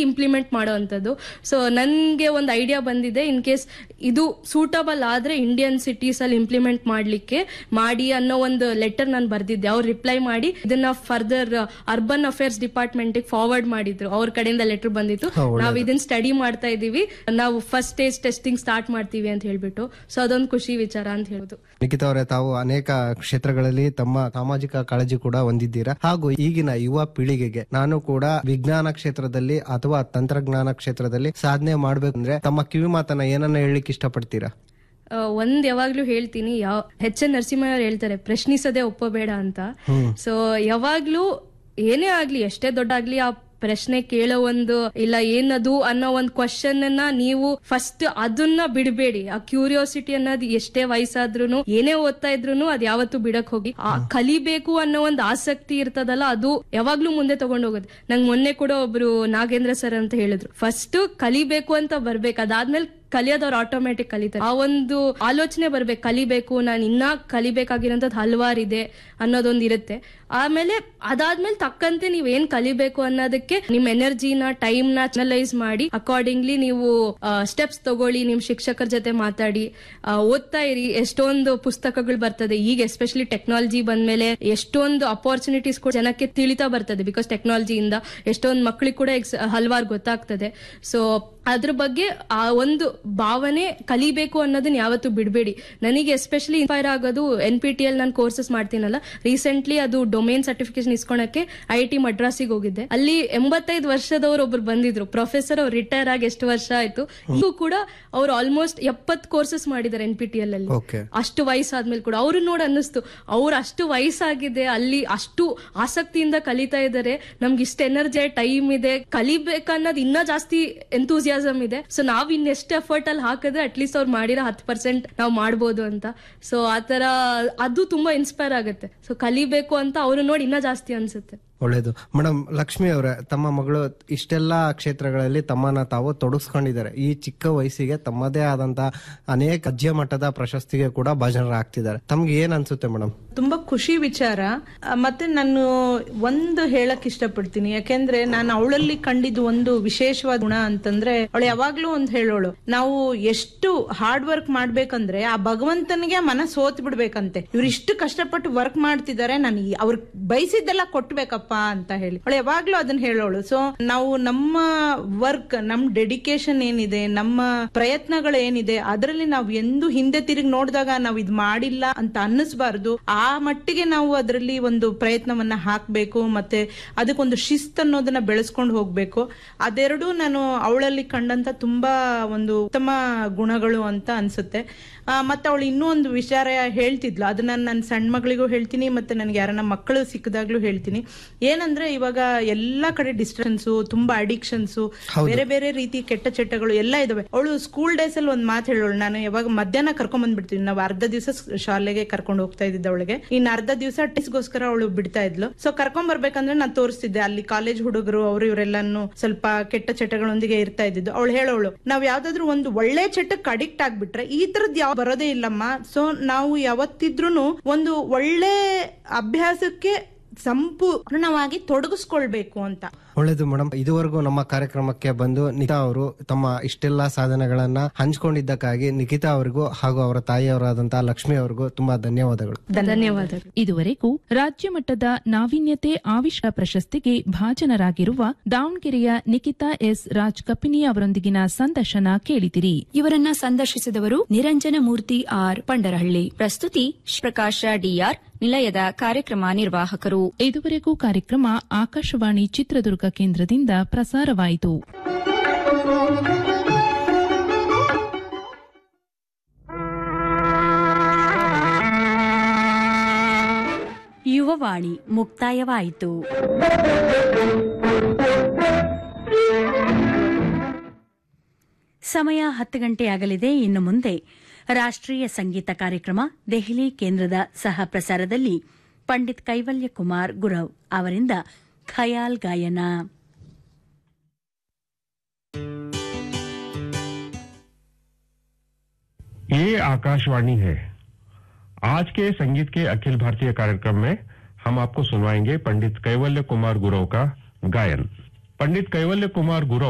implement ಮಾಡೋವಂಥದ್ದು so ನನ್ಗೆ ಒಂದು idea ಬಂದಿದೆ ಇನ್ ಕೇಸ್ ಇದು ಸೂಟಬಲ್ ಆದ್ರೆ ಇಂಡಿಯನ್ ಸಿಟೀಸ್ ಅಲ್ಲಿ ಇಂಪ್ಲಿಮೆಂಟ್ ಮಾಡ್ಲಿಕ್ಕೆ ಮಾಡಿ ಅನ್ನೋ ಒಂದು ಲೆಟರ್ ನಾನು ಬರ್ದಿದ್ದೆ ಅವ್ರು ರಿಪ್ಲೈ ಮಾಡಿ ಇದನ್ನ further urban affairs department forward ಮಾಡಿದ್ರು ಅವ್ರ ಕಡೆಯಿಂದ ಲೆಟರ್ ಬಂದಿತ್ತು ನಾವ್ ಇದನ್ನ ಸ್ಟಡಿ ಮಾಡ್ತಾ ಇದೀವಿ ನಾವು ಫಸ್ಟ್ ಸ್ಟೇಜ್ ಟೆಸ್ಟಿಂಗ್ ಸ್ಟಾರ್ಟ್ ಮಾಡ್ತೀವಿ ಅಂತ ಹೇಳ್ಬಿಟ್ಟು ಸೊ ಅದೊಂದು ಖುಷಿ ವಿಚಾರ ಅಂತ ಹೇಳುದು ನಿಖಿತಾ ಅವರೇ ತಾವು ಅನೇಕ ಕ್ಷೇತ್ರಗಳಲ್ಲಿ ತಮ್ಮ ಸಾಮಾಜಿಕ ಕಾಳಜಿ ಕೂಡ ಹೊಂದಿದ್ದೀರಾ ಹಾಗೂ ಈಗಿನ ಯುವ ಪೀಳಿಗೆಗೆ ನಾನು ಕೂಡ ವಿಜ್ಞಾನ ಕ್ಷೇತ್ರದಲ್ಲಿ ಅಥವಾ ತಂತ್ರಜ್ಞಾನ ಕ್ಷೇತ್ರದಲ್ಲಿ ಸಾಧನೆ ಮಾಡ್ಬೇಕಂದ್ರೆ ತಮ್ಮ ಕಿವಿ ಮಾತನ್ನ ಏನನ್ನ ಹೇಳಲಿಕ್ಕೆ ಇಷ್ಟಪಡ್ತೀರಾ ಆ, ಒಂದ್ ಯಾವಾಗ್ಲೂ ಹೇಳ್ತೀನಿ ಯಾವ ಎಚ್ ಎನ್ ನರಸಿಂಹ ಅವ್ರು ಹೇಳ್ತಾರೆ ಪ್ರಶ್ನಿಸದೆ ಒಪ್ಪಬೇಡ ಅಂತ ಸೊ ಯಾವಾಗ್ಲೂ ಏನೇ ಆಗ್ಲಿ ಎಷ್ಟೇ ದೊಡ್ಡ ಆಗ್ಲಿ ಆ ಪ್ರಶ್ನೆ ಕೇಳೋ ಒಂದು ಇಲ್ಲ ಏನದು ಅನ್ನೋ ಒಂದು ಕ್ವಶನ್ ಅನ್ನ ನೀವು ಫಸ್ಟ್ ಅದನ್ನ ಬಿಡಬೇಡಿ ಆ ಕ್ಯೂರಿಯಾಸಿಟಿ ಅನ್ನೋದು ಎಷ್ಟೇ ವಯಸ್ಸಾದ್ರೂ ಏನೇ ಓದ್ತಾ ಇದ್ರು ಅದ್ ಯಾವತ್ತೂ ಬಿಡಕ್ ಹೋಗಿ ಆ ಕಲಿಬೇಕು ಅನ್ನೋ ಒಂದು ಆಸಕ್ತಿ ಇರ್ತದಲ್ಲ ಅದು ಯಾವಾಗ್ಲೂ ಮುಂದೆ ತಗೊಂಡ್ ಹೋಗುತ್ತೆ ನಂಗೆ ಮೊನ್ನೆ ಕೂಡ ಒಬ್ರು ನಾಗೇಂದ್ರ ಸರ್ ಅಂತ ಹೇಳಿದ್ರು ಫಸ್ಟ್ ಕಲಿಬೇಕು ಅಂತ ಬರ್ಬೇಕು ಅದಾದ್ಮೇಲೆ ಕಲಿಯೋದವ್ರು ಆಟೋಮೆಟಿಕ್ ಕಲಿತಾರೆ ಆ ಒಂದು ಆಲೋಚನೆ ಬರ್ಬೇಕು ಕಲಿಬೇಕು ನಾನು ಇನ್ನ ಕಲಿಬೇಕಾಗಿರೋಂಥದ್ದು ಹಲವಾರಿದೆ ಅನ್ನೋದೊಂದು ಇರುತ್ತೆ ಆಮೇಲೆ ಅದಾದ್ಮೇಲೆ ತಕ್ಕಂತೆ ನೀವ್ ಏನ್ ಕಲಿಬೇಕು ಅನ್ನೋದಕ್ಕೆ ನಿಮ್ ಎನರ್ಜಿನ ಟೈಮ್ ನ ಚನಲೈಸ್ ಮಾಡಿ ಅಕಾರ್ಡಿಂಗ್ಲಿ ನೀವು ಸ್ಟೆಪ್ಸ್ ತಗೊಳ್ಳಿ ನಿಮ್ ಶಿಕ್ಷಕರ ಜೊತೆ ಮಾತಾಡಿ ಆ, ಓದ್ತಾ ಇರಿ ಎಷ್ಟೊಂದು ಪುಸ್ತಕಗಳು ಬರ್ತದೆ ಈಗ ಎಸ್ಪೆಷಲಿ ಟೆಕ್ನಾಲಜಿ ಬಂದ್ಮೇಲೆ ಎಷ್ಟೊಂದು ಅಪಾರ್ಚುನಿಟೀಸ್ ಕೂಡ ಜನಕ್ಕೆ ತಿಳಿತಾ ಬರ್ತದೆ ಬಿಕಾಸ್ ಟೆಕ್ನಾಲಜಿಯಿಂದ ಎಷ್ಟೊಂದು ಮಕ್ಕಳಿಗೆ ಕೂಡ ಹಲವಾರು ಗೊತ್ತಾಗ್ತದೆ ಸೊ ಅದ್ರ ಬಗ್ಗೆ ಆ ಒಂದು ಭಾವನೆ ಕಲಿಬೇಕು ಅನ್ನೋದನ್ನ ಯಾವತ್ತೂ ಬಿಡಬೇಡಿ ನನಗೆ ಎಸ್ಪೆಷಲಿ ಇನ್ಸ್ಪೈರ್ ಆಗೋದು ಎನ್ ಪಿ ಟಿ ಎಲ್ ನಾನು ಕೋರ್ಸಸ್ ಮಾಡ್ತೀನಲ್ಲ ರೀಸೆಂಟ್ಲಿ ಅದು ಡೊಮೇನ್ ಸರ್ಟಿಫಿಕೇಶನ್ ಇಸ್ಕೊಳಕ್ಕೆ ಐ ಟಿ ಮಡ್ರಾಸಿಗೆ ಹೋಗಿದ್ದೆ ಅಲ್ಲಿ ಎಂಬತ್ತೈದು ವರ್ಷದವ್ರು ಒಬ್ರು ಬಂದಿದ್ರು ಪ್ರೊಫೆಸರ್ ಅವ್ರು ರಿಟೈರ್ ಆಗಿ ಎಷ್ಟು ವರ್ಷ ಆಯ್ತು ಈಗೂ ಕೂಡ ಅವ್ರು ಆಲ್ಮೋಸ್ಟ್ ಎಪ್ಪತ್ ಕೋರ್ಸಸ್ ಮಾಡಿದ್ದಾರೆ ಎನ್ ಪಿ ಟಿ ಎಲ್ ಅಲ್ಲಿ ಓಕೆ ಅಷ್ಟು ವಯಸ್ಸಾದ್ಮೇಲೆ ಕೂಡ ಅವ್ರು ನೋಡಿ ಅನ್ನಿಸ್ತು ಅವ್ರು ಅಷ್ಟು ವಯಸ್ಸಾಗಿದೆ ಅಲ್ಲಿ ಅಷ್ಟು ಆಸಕ್ತಿಯಿಂದ ಕಲಿತಾ ಇದ್ದಾರೆ ನಮ್ಗೆ ಇಷ್ಟು ಎನರ್ಜಿ ಟೈಮ್ ಇದೆ ಕಲಿಬೇಕನ್ನೋದು ಇನ್ನ ಜಾಸ್ತಿ ಎಂತೂಸಿಯಾಸಮ್ ಇದೆ ಸೊ ನಾವ್ ಇನ್ನೆಷ್ಟು ಎಫರ್ಟ್ ಅಲ್ಲಿ ಹಾಕಿದ್ರೆ ಅಟ್ಲೀಸ್ಟ್ ಅವ್ರು ಮಾಡಿರೋ ಹತ್ತು ಪರ್ಸೆಂಟ್ ನಾವು ಮಾಡ್ಬೋದು ಅಂತ ಸೊ ಆತರ ಅದು ತುಂಬಾ ಇನ್ಸ್ಪೈರ್ ಆಗುತ್ತೆ ಸೊ ಕಲಿಬೇಕು ಅಂತ ಅವ್ರು ನೋಡಿ ಇನ್ನ ಜಾಸ್ತಿ ಅನ್ಸುತ್ತೆ ಒಳ್ಳೇದು ಮೇಡಮ್ ಲಕ್ಷ್ಮಿ ಅವರೇ ತಮ್ಮ ಮಗಳು ಇಷ್ಟೆಲ್ಲಾ ಕ್ಷೇತ್ರಗಳಲ್ಲಿ ತಮ್ಮನ್ನ ತಾವು ತೊಡಗಿಸ್ಕೊಂಡಿದ್ದಾರೆ ಈ ಚಿಕ್ಕ ವಯಸ್ಸಿಗೆ ತಮ್ಮದೇ ಆದಂತ ಅನೇಕ ಅಜ್ಜಿಯ ಮಟ್ಟದ ಪ್ರಶಸ್ತಿಗೆ ಕೂಡ ಭಾಜನರಾಗ್ತಿದ್ದಾರೆ ತಮ್ಗೆ ಏನ್ ಅನ್ಸುತ್ತೆ ಮೇಡಮ್ ತುಂಬಾ ಖುಷಿ ವಿಚಾರ ಆ, ಮತ್ತೆ ನಾನು ಒಂದು ಹೇಳಕ್ ಇಷ್ಟಪಡ್ತೀನಿ ಯಾಕೆಂದ್ರೆ ನಾನು ಅವಳಲ್ಲಿ ಕಂಡಿದ್ದು ಒಂದು ವಿಶೇಷವಾದ ಗುಣ ಅಂತಂದ್ರೆ ಅವಳು ಯಾವಾಗ್ಲೂ ಒಂದು ಹೇಳೋಳು ನಾವು ಎಷ್ಟು ಹಾರ್ಡ್ ವರ್ಕ್ ಮಾಡ್ಬೇಕಂದ್ರೆ ಆ ಭಗವಂತನಿಗೆ ಮನ ಸೋತ್ ಬಿಡ್ಬೇಕಂತೆ ಇವ್ರು ಇಷ್ಟು ಕಷ್ಟಪಟ್ಟು ವರ್ಕ್ ಮಾಡ್ತಿದ್ದಾರೆ ನಾನು ಅವ್ರ ಬಯಸಿದ್ದೆಲ್ಲ ಕೊಟ್ಬೇಕಪ್ಪ ಅಂತ ಹೇಳಿ ಅವಳು ಯಾವಾಗ್ಲೂ ಅದನ್ನ ಹೇಳೋಳು ಸೊ ನಾವು ನಮ್ಮ ವರ್ಕ್ ನಮ್ ಡೆಡಿಕೇಶನ್ ಏನಿದೆ ನಮ್ಮ ಪ್ರಯತ್ನಗಳು ಏನಿದೆ ಅದರಲ್ಲಿ ನಾವು ಎಂದು ಹಿಂದೆ ತಿರುಗಿ ನೋಡಿದಾಗ ನಾವು ಇದ್ ಮಾಡಿಲ್ಲ ಅಂತ ಅನ್ನಿಸ್ಬಾರ್ದು ಆ ಮಟ್ಟಿಗೆ ನಾವು ಅದರಲ್ಲಿ ಒಂದು ಪ್ರಯತ್ನವನ್ನ ಹಾಕ್ಬೇಕು ಮತ್ತೆ ಅದಕ್ಕೊಂದು ಶಿಸ್ತ್ ಅನ್ನೋದನ್ನ ಬೆಳೆಸ್ಕೊಂಡು ಹೋಗ್ಬೇಕು ಅದೆರಡೂ ನಾನು ಅವಳಲ್ಲಿ ಕಂಡಂತ ತುಂಬಾ ಒಂದು ಉತ್ತಮ ಗುಣಗಳು ಅಂತ ಅನ್ಸುತ್ತೆ ಆ, ಮತ್ತೆ ಅವಳು ಇನ್ನೂ ಒಂದು ವಿಚಾರ ಹೇಳ್ತಿದ್ಲು ಅದನ್ನ ನನ್ನ ಸಣ್ಣ ಮಗಳಿಗೂ ಹೇಳ್ತೀನಿ ಮತ್ತೆ ನನಗೆ ಯಾರನ್ನ ಮಕ್ಕಳು ಸಿಕ್ಕಿದಾಗ್ಲೂ ಹೇಳ್ತೀನಿ ಏನಂದ್ರೆ ಇವಾಗ ಎಲ್ಲಾ ಕಡೆ ಡಿಸ್ಟನ್ಸ್ ತುಂಬಾ ಅಡಿಕ್ಷನ್ಸ್ ಬೇರೆ ಬೇರೆ ರೀತಿ ಕೆಟ್ಟ ಚಟಗಳು ಎಲ್ಲ ಇದಾವೆ ಅವಳು ಸ್ಕೂಲ್ ಡೇಸ್ ಅಲ್ಲಿ ಒಂದ್ ಮಾತು ಹೇಳೋಳು ನಾನು ಯಾವಾಗ ಮಧ್ಯಾಹ್ನ ಕರ್ಕೊಂಡ್ ಬಂದ್ಬಿಡ್ತೀನಿ ನಾವು ಅರ್ಧ ದಿವಸ ಶಾಲೆಗೆ ಕರ್ಕೊಂಡು ಹೋಗ್ತಾ ಇದ್ದಿದ್ದ ಅವಳಿಗೆ ಇನ್ನು ಅರ್ಧ ದಿವಸ ಗೋಸ್ಕರ ಅವಳು ಬಿಡ್ತಾ ಇದ್ಲು ಸೊ ಕರ್ಕೊಂಡ್ ಬರ್ಬೇಕಂದ್ರೆ ನಾನು ತೋರಿಸ್ತಿದ್ದೆ ಅಲ್ಲಿ ಕಾಲೇಜ್ ಹುಡುಗರು ಅವರು ಇವರೆಲ್ಲಾನು ಸ್ವಲ್ಪ ಕೆಟ್ಟ ಚಟಗಳೊಂದಿಗೆ ಇರ್ತಾ ಇದ್ದಿದ್ದು ಅವಳು ಹೇಳೋಳು ನಾವ್ ಯಾವ್ದಾದ್ರು ಒಂದು ಒಳ್ಳೆ ಚಟಕ್ಕೆ ಅಡಿಕ್ಟ್ ಆಗ್ಬಿಟ್ರೆ ಈ ತರದ್ ಯಾವ ಬರೋದೇ ಇಲ್ಲಮ್ಮ ಸೊ ನಾವು ಯಾವತ್ತಿದ್ರೂ ಒಂದು ಒಳ್ಳೆ ಅಭ್ಯಾಸಕ್ಕೆ ಸಂಪೂರ್ಣವಾಗಿ ತೊಡಗಿಸ್ಕೊಳ್ಬೇಕು ಅಂತ ಒಳ್ಳೇದು ಮೇಡಮ್ ಇದುವರೆಗೂ ನಮ್ಮ ಕಾರ್ಯಕ್ರಮಕ್ಕೆ ಬಂದು ನಿಖಿತಾ ಅವರು ತಮ್ಮ ಇಷ್ಟೆಲ್ಲಾ ಸಾಧನೆಗಳನ್ನ ಹಂಚ್ಕೊಂಡಿದ್ದಕ್ಕಾಗಿ ನಿಖಿತಾ ಅವರಿಗೂ ಹಾಗೂ ಅವರ ತಾಯಿಯವರಾದಂತಹ ಲಕ್ಷ್ಮಿ ಅವರಿಗೂ ತುಂಬಾ ಧನ್ಯವಾದಗಳು ಧನ್ಯವಾದಗಳು ಇದುವರೆಗೂ ರಾಜ್ಯ ಮಟ್ಟದ ನಾವೀನ್ಯತೆ ಆವಿಷ್ಕಾರ ಪ್ರಶಸ್ತಿಗೆ ಭಾಜನರಾಗಿರುವ ದಾವಣಗೆರೆಯ ನಿಖಿತಾ ಎಸ್ ರಾಜ್ ಕಪಿನಿ ಅವರೊಂದಿಗಿನ ಸಂದರ್ಶನ ಕೇಳಿದಿರಿ ಇವರನ್ನ ಸಂದರ್ಶಿಸಿದವರು ನಿರಂಜನ ಮೂರ್ತಿ ಆರ್ ಪಂಡರಹಳ್ಳಿ ಪ್ರಸ್ತುತಿ ಪ್ರಕಾಶ ಡಿಆರ್ ನಿಲಯದ ಕಾರ್ಯಕ್ರಮ ನಿರ್ವಾಹಕರು ಇದುವರೆಗೂ ಕಾರ್ಯಕ್ರಮ ಆಕಾಶವಾಣಿ ಚಿತ್ರದುರ್ಗ ಕೇಂದ್ರದಿಂದ ಪ್ರಸಾರವಾಯಿತು ಯುವವಾಣಿ ಮುಕ್ತಾಯವಾಯಿತು ಸಮಯ ಹತ್ತು ಗಂಟೆಯಾಗಲಿದೆ ಇನ್ನು ಮುಂದೆ ರಾಷ್ಟ್ರೀಯ ಸಂಗೀತ ಕಾರ್ಯಕ್ರಮ ದೆಹಲಿ ಕೇಂದ್ರದ ಸಹ ಪ್ರಸಾರದಲ್ಲಿ ಪಂಡಿತ್ ಕೈವಲ್ಯ ಕುಮಾರ್ ಗುರವ್ ಅವರಿಂದ ಖಯಾಲ್ ಗಾಯನ ये आकाशवाणी है आज के संगीत के अखिल भारतीय कार्यक्रम में हम आपको सुनवाएंगे पंडित कैवल्य कुमार गुरव का गायन पंडित कैवल्य कुमार गुरव